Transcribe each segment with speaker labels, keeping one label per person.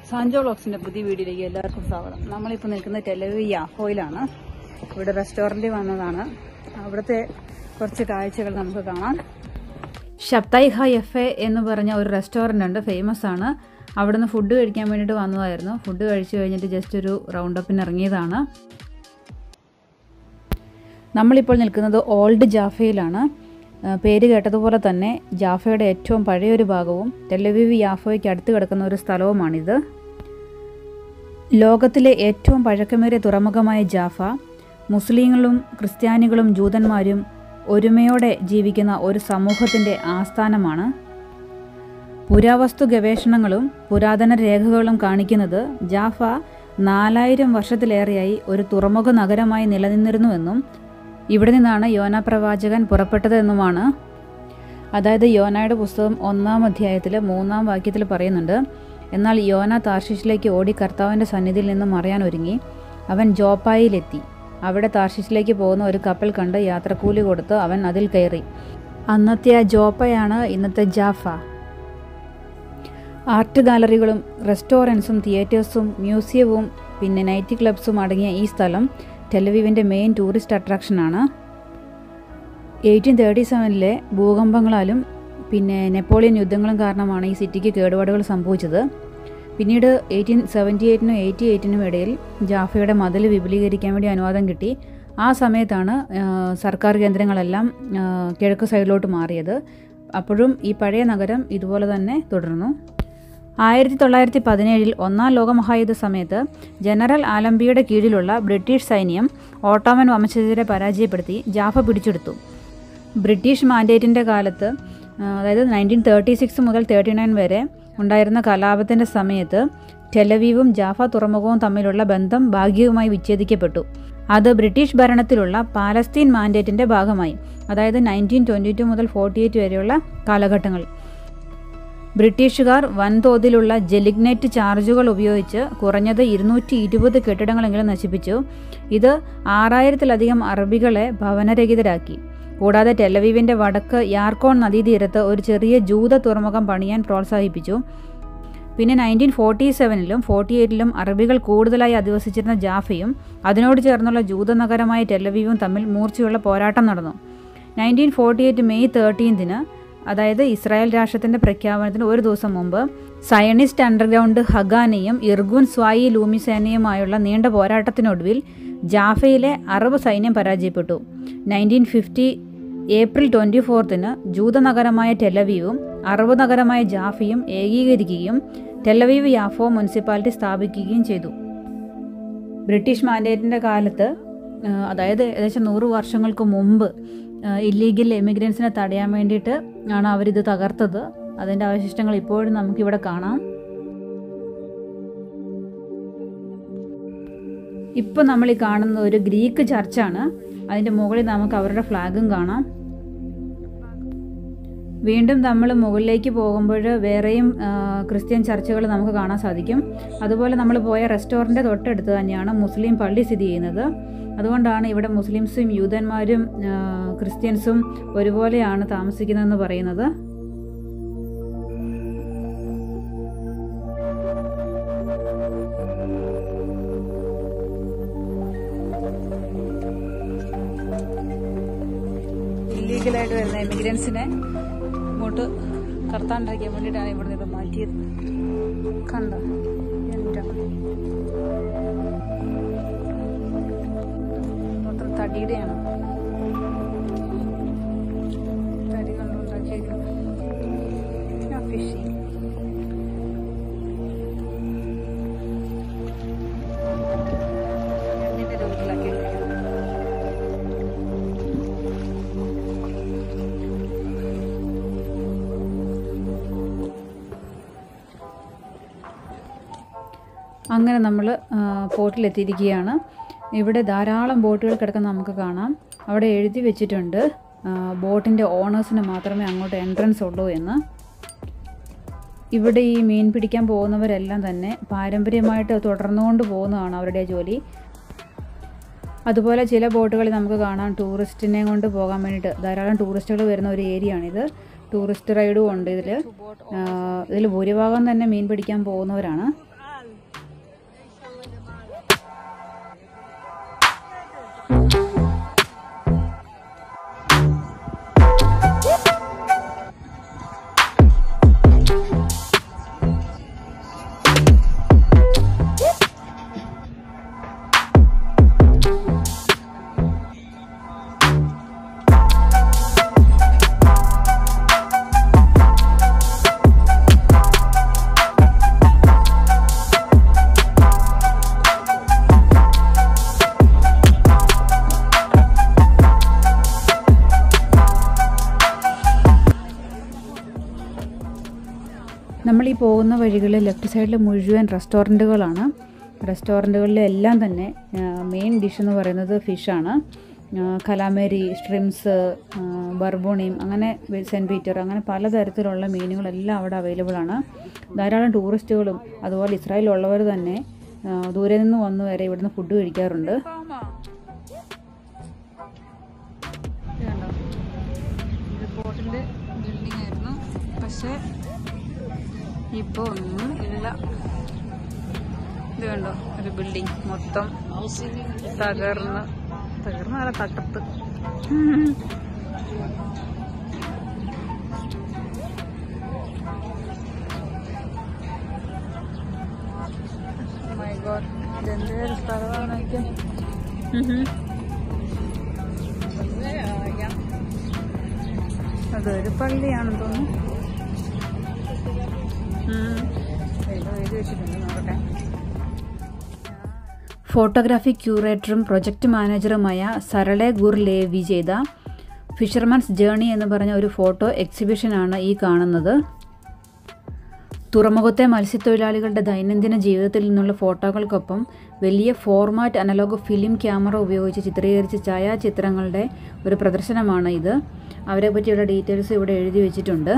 Speaker 1: Sancho ബ്ലോക്സിന്റെ പുതിയ വീഡിയോയിലേക്ക് എല്ലാവർക്കും സ്വാഗതം നമ്മളിപ്പോൾ നിൽക്കുന്നത് ടെലവി യാഹോയിലാണ് ഇവിടെ റെസ്റ്റോറൻറ്റിൽ വന്നതാണ് അവിടുത്തെ കുറച്ച് കാഴ്ചകൾ നമുക്ക് കാണാം ഷപ്തായി ഹ എഫ് എ എന്ന് പറഞ്ഞ ഒരു റെസ്റ്റോറൻ്റ് ഉണ്ട് ഫേമസ് ആണ് അവിടുന്ന് ഫുഡ് കഴിക്കാൻ വേണ്ടിയിട്ട് വന്നതായിരുന്നു ഫുഡ് കഴിച്ചു കഴിഞ്ഞിട്ട് ജസ്റ്റ് ഒരു റൗണ്ട് അപ്പിന് ഇറങ്ങിയതാണ് നമ്മളിപ്പോൾ നിൽക്കുന്നത് ഓൾഡ് ജാഫയിലാണ് ആ, പേര് കേട്ടതുപോലെ തന്നെ ജാഫയുടെ ഏറ്റവും പഴയൊരു ഭാഗവും ടെലവിവി യാഫോയ്ക്ക് അടുത്ത് കിടക്കുന്ന ഒരു സ്ഥലവുമാണിത് ലോകത്തിലെ ഏറ്റവും പഴക്കമേറിയ തുറമുഖമായ ജാഫ മുസ്ലിങ്ങളും ക്രിസ്ത്യാനികളും ജൂതന്മാരും ഒരുമയോടെ ജീവിക്കുന്ന ഒരു സമൂഹത്തിൻ്റെ ആസ്ഥാനമാണ് പുരാവസ്തു ഗവേഷണങ്ങളും പുരാതന രേഖകളും കാണിക്കുന്നത് ജാഫ നാലായിരം വർഷത്തിലേറെയായി ഒരു തുറമുഖ നഗരമായി നിലനിന്നിരുന്നുവെന്നും ഇവിടെ നിന്നാണ് യോന പ്രവാചകൻ പുറപ്പെട്ടത് എന്നുമാണ് അതായത് യോനയുടെ പുസ്തകം ഒന്നാം അധ്യായത്തിൽ മൂന്നാം വാക്യത്തിൽ പറയുന്നുണ്ട് എന്നാൽ യോന താർഷിഷിലേക്ക് ഓടി കർത്താവിൻ്റെ സന്നിധിയിൽ നിന്നും മറയാൻ ഒരുങ്ങി അവൻ ജോപ്പായിലെത്തി അവിടെ താർഷിഷിലേക്ക് പോകുന്ന ഒരു കപ്പൽ കണ്ട് യാത്രക്കൂലി കൊടുത്ത് അവൻ അതിൽ കയറി അന്നത്തെ ആ ജോപ്പയാണ് ഇന്നത്തെ ജാഫ ആർട്ട് ഗാലറികളും റെസ്റ്റോറൻറ്റ്സും തിയേറ്റേഴ്സും മ്യൂസിയവും പിന്നെ നൈറ്റ് ക്ലബ്സും അടങ്ങിയ ഈ സ്ഥലം ടെലവീവിൻ്റെ മെയിൻ ടൂറിസ്റ്റ് അട്രാക്ഷനാണ് എയ്റ്റീൻ തേർട്ടി സെവനിലെ ഭൂകമ്പങ്ങളാലും പിന്നെ നെപ്പോളിയൻ യുദ്ധങ്ങളും കാരണമാണ് ഈ സിറ്റിക്ക് കേടുപാടുകൾ സംഭവിച്ചത് പിന്നീട് എയ്റ്റീൻ സെവൻറ്റി എയ്റ്റിനും എയ്റ്റി എയ്റ്റിനും ഇടയിൽ ജാഫയുടെ മതിൽ വിപുലീകരിക്കാൻ വേണ്ടി അനുവാദം കിട്ടി ആ സമയത്താണ് ആ, സർക്കാർ കേന്ദ്രങ്ങളെല്ലാം ആ, കിഴക്ക് സൈഡിലോട്ട് മാറിയത് അപ്പോഴും ഈ പഴയ നഗരം ഇതുപോലെ തന്നെ തുടർന്നു ആയിരത്തി തൊള്ളായിരത്തി പതിനേഴിൽ ഒന്നാം ലോകമഹായുദ്ധ സമയത്ത് ജനറൽ ആലംബിയുടെ കീഴിലുള്ള ബ്രിട്ടീഷ് സൈന്യം ഓട്ടോമൻ വംശജരെ പരാജയപ്പെടുത്തി ജാഫ പിടിച്ചെടുത്തു ബ്രിട്ടീഷ് മാൻഡേറ്റിൻ്റെ കാലത്ത് ആ, അതായത് നയൻറ്റീൻ തേർട്ടി സിക്സ് മുതൽ തേർട്ടി നയൻ വരെ ഉണ്ടായിരുന്ന കലാപത്തിൻ്റെ സമയത്ത് ടെലവീവും ജാഫ തുറമുഖവും തമ്മിലുള്ള ബന്ധം ഭാഗികമായി വിച്ഛേദിക്കപ്പെട്ടു അത് ബ്രിട്ടീഷ് ഭരണത്തിലുള്ള പാലസ്തീൻ മാൻഡേറ്റിൻ്റെ ഭാഗമായി അതായത് നയൻറ്റീൻ ട്വൻറ്റി ടു മുതൽ ഫോർട്ടി എയ്റ്റ് വരെയുള്ള കാലഘട്ടങ്ങൾ ബ്രിട്ടീഷുകാർ വൻതോതിലുള്ള ജെലിഗ്നൈറ്റ് ചാർജുകൾ ഉപയോഗിച്ച് കുറഞ്ഞത് ഇരുന്നൂറ്റി ഇരുപത് കെട്ടിടങ്ങളെങ്കിലും നശിപ്പിച്ചു ഇത് ആറായിരത്തിലധികം അറബികളെ ഭവനരഹിതരാക്കി കൂടാതെ ടെലവീവിൻ്റെ വടക്ക് യാർക്കോൺ നദീതീരത്ത് ഒരു ചെറിയ ജൂത തുറമുഖം പണിയാൻ പ്രോത്സാഹിപ്പിച്ചു പിന്നെ നയൻറ്റീൻ ഫോർട്ടി സെവനിലും ഫോർട്ടി എയ്റ്റിലും അറബികൾ കൂടുതലായി അധിവസിച്ചിരുന്ന ജാഫയും അതിനോട് ചേർന്നുള്ള ജൂതനഗരമായ ടെലവീവും തമ്മിൽ മൂർച്ചയുള്ള പോരാട്ടം നടന്നു നയൻറ്റീൻ ഫോർട്ടി എയ്റ്റ് മെയ് തേർട്ടീൻതിന് അതായത് ഇസ്രായേൽ രാഷ്ട്രത്തിൻ്റെ പ്രഖ്യാപനത്തിന് ഒരു ദിവസം മുമ്പ് സയണിസ്റ്റ് അണ്ടർഗ്രൗണ്ട് ഹഗാനയും ഇർഗുൻ സ്വായി ലൂമിസേനയുമായുള്ള നീണ്ട പോരാട്ടത്തിനൊടുവിൽ ജാഫയിലെ അറബ് സൈന്യം പരാജയപ്പെട്ടു നയൻറ്റീൻ ഫിഫ്റ്റി ഏപ്രിൽ ട്വൻറ്റി ഫോർത്തിന് ജൂതനഗരമായ ടെലവീവും അറബ് നഗരമായ ജാഫയും ഏകീകരിക്കുകയും ടെലവീവ് യാഫോ മുനിസിപ്പാലിറ്റി സ്ഥാപിക്കുകയും ചെയ്തു ബ്രിട്ടീഷ് മാൻഡേറ്റിൻ്റെ കാലത്ത് ആ, അതായത് ഏകദേശം നൂറ് വർഷങ്ങൾക്ക് മുമ്പ് ഇല്ലീഗൽ എമിഗ്രൻസിനെ തടയാൻ വേണ്ടിയിട്ട് ആണ് അവരിത് തകർത്തത് അതിൻ്റെ അവശിഷ്ടങ്ങൾ ഇപ്പോഴും നമുക്കിവിടെ കാണാം ഇപ്പോൾ നമ്മൾ ഈ കാണുന്നത് ഒരു ഗ്രീക്ക് ചർച്ചാണ് അതിൻ്റെ മുകളിൽ നമുക്ക് അവരുടെ ഫ്ലാഗും കാണാം വീണ്ടും നമ്മൾ മുകളിലേക്ക് പോകുമ്പോൾ വേറെയും ആ, ക്രിസ്ത്യൻ ചർച്ചുകൾ നമുക്ക് കാണാൻ സാധിക്കും അതുപോലെ നമ്മൾ പോയ റെസ്റ്റോറൻറ്റ് തൊട്ടടുത്ത് തന്നെയാണ് മുസ്ലിം പള്ളി സ്ഥിതി ചെയ്യുന്നത് അതുകൊണ്ടാണ് ഇവിടെ മുസ്ലിംസും യൂതന്മാരും ആ, ക്രിസ്ത്യൻസും ഒരുപോലെയാണ് താമസിക്കുന്നതെന്ന് പറയുന്നത് ഇല്ലീഗലായിട്ട് വരുന്ന എമിഗ്രൻസിനെ ഇങ്ങോട്ട് കടത്താണ്ടിരിക്കാൻ വേണ്ടിയിട്ടാണ് ഇവിടെ നിന്ന് മാറ്റിയത് കണ്ടോ എൻ്റെ മൊത്തം തടിയുടെയാണ് തടി കൊണ്ടുണ്ടാക്കിയേക്കുന്നത് ഫിഷിങ് രണ്ടിൻ്റെ രൂപത്തിലാക്കിയിരിക്കുന്നത് അങ്ങനെ നമ്മൾ പോർട്ടിലെത്തിയിരിക്കുകയാണ് ഇവിടെ ധാരാളം ബോട്ടുകൾ കിടക്കുന്ന നമുക്ക് കാണാം അവിടെ എഴുതി വെച്ചിട്ടുണ്ട് ബോട്ടിൻ്റെ ഓണേഴ്സിന് മാത്രമേ അങ്ങോട്ട് എൻട്രൻസ് ഉള്ളൂ എന്ന് ഇവിടെ ഈ മീൻ പിടിക്കാൻ പോകുന്നവരെല്ലാം തന്നെ പാരമ്പര്യമായിട്ട് തുടർന്നുകൊണ്ട് പോകുന്നതാണ് അവരുടെ ജോലി അതുപോലെ ചില ബോട്ടുകളിൽ നമുക്ക് കാണാം ടൂറിസ്റ്റിനെ കൊണ്ട് പോകാൻ വേണ്ടിയിട്ട് ധാരാളം ടൂറിസ്റ്റുകൾ വരുന്ന ഒരു ഏരിയ ആണിത് ടൂറിസ്റ്റ് റൈഡും ഉണ്ട് ഇതിൽ ഇതിൽ ഭൂരിഭാഗം തന്നെ മീൻ പിടിക്കാൻ പോകുന്നവരാണ് നമ്മൾ ഈ പോകുന്ന വഴികളിൽ ലെഫ്റ്റ് സൈഡിൽ മുഴുവൻ റെസ്റ്റോറൻറ്റുകളാണ് റെസ്റ്റോറൻറ്റുകളിലെല്ലാം തന്നെ മെയിൻ ഡിഷ് എന്ന് പറയുന്നത് ഫിഷാണ് കലാമേരി സ്ട്രിംസ് ബർബോണിയും അങ്ങനെ സെൻറ്റ് പീറ്റർ അങ്ങനെ പലതരത്തിലുള്ള മീനുകളെല്ലാം അവിടെ അവൈലബിൾ ആണ് ധാരാളം ടൂറിസ്റ്റുകളും അതുപോലെ ഇസ്രായേലുള്ളവർ തന്നെ ആ, ദൂരെ നിന്ന് വന്ന് വരെ ഇവിടുന്ന് ഫുഡ് കഴിക്കാറുണ്ട്
Speaker 2: ഇത് ബോട്ടിൻ്റെ ബിൽഡിംഗ് ആയിരുന്നു പക്ഷേ ഇപ്പോൾ ഒന്നും ഇല്ല ഇത് കണ്ടോ ഒരു ബിൽഡിംഗ് മൊത്തം തകർന്ന് തകർന്ന് നല്ല തകർത്ത് മൈ ഗോഡ് ഇതെന്ത് ഒരു സ്ഥലമാണ് അതൊരു പള്ളിയാണെന്ന് തോന്നുന്നു ഉം. ഏതോ എഴുതി വെച്ചിട്ടുണ്ട് നോക്കട്ടെ
Speaker 1: ഫോട്ടോഗ്രാഫി ക്യൂറേറ്ററും പ്രൊജക്ട് മാനേജറുമായ സരളെ ഗുർലേവി ചെയ്ത ഫിഷർമാൻസ് ജേണി എന്ന് പറഞ്ഞ ഒരു ഫോട്ടോ എക്സിബിഷനാണ് ഈ കാണുന്നത് തുറമുഖത്തെ മത്സ്യത്തൊഴിലാളികളുടെ ദൈനംദിന ജീവിതത്തിൽ നിന്നുള്ള ഫോട്ടോകൾക്കൊപ്പം വലിയ ഫോർമാറ്റ് അനലോഗ് ഫിലിം ക്യാമറ ഉപയോഗിച്ച് ചിത്രീകരിച്ച ഛായാചിത്രങ്ങളുടെ ഒരു പ്രദർശനമാണ് ഇത് അവരെ പറ്റിയുള്ള ഡീറ്റെയിൽസ് ഇവിടെ എഴുതി വെച്ചിട്ടുണ്ട്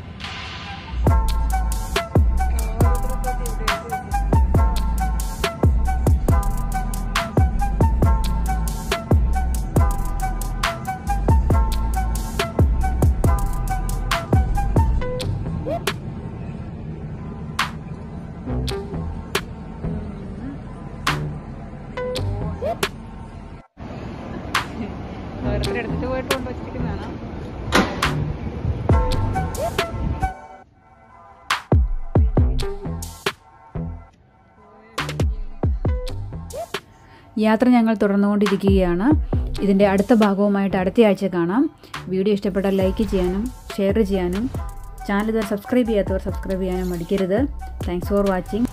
Speaker 2: ഓരോരുത്തർ എടുത്തിട്ട് പോയിട്ട് കൊണ്ടുവച്ചിരിക്കുന്നതാണ്
Speaker 1: യാത്ര ഞങ്ങൾ തുടർന്നുകൊണ്ടിരിക്കുകയാണ് ഇതിൻ്റെ അടുത്ത ഭാഗവുമായിട്ട് അടുത്ത ആഴ്ച കാണാം വീഡിയോ ഇഷ്ടപ്പെട്ടാൽ ലൈക്ക് ചെയ്യാനും ഷെയർ ചെയ്യാനും ചാനൽ ഇതുവരെ സബ്സ്ക്രൈബ് ചെയ്യാത്തവർ സബ്സ്ക്രൈബ് ചെയ്യാനും മടിക്കരുത് താങ്ക്സ് ഫോർ വാച്ചിങ്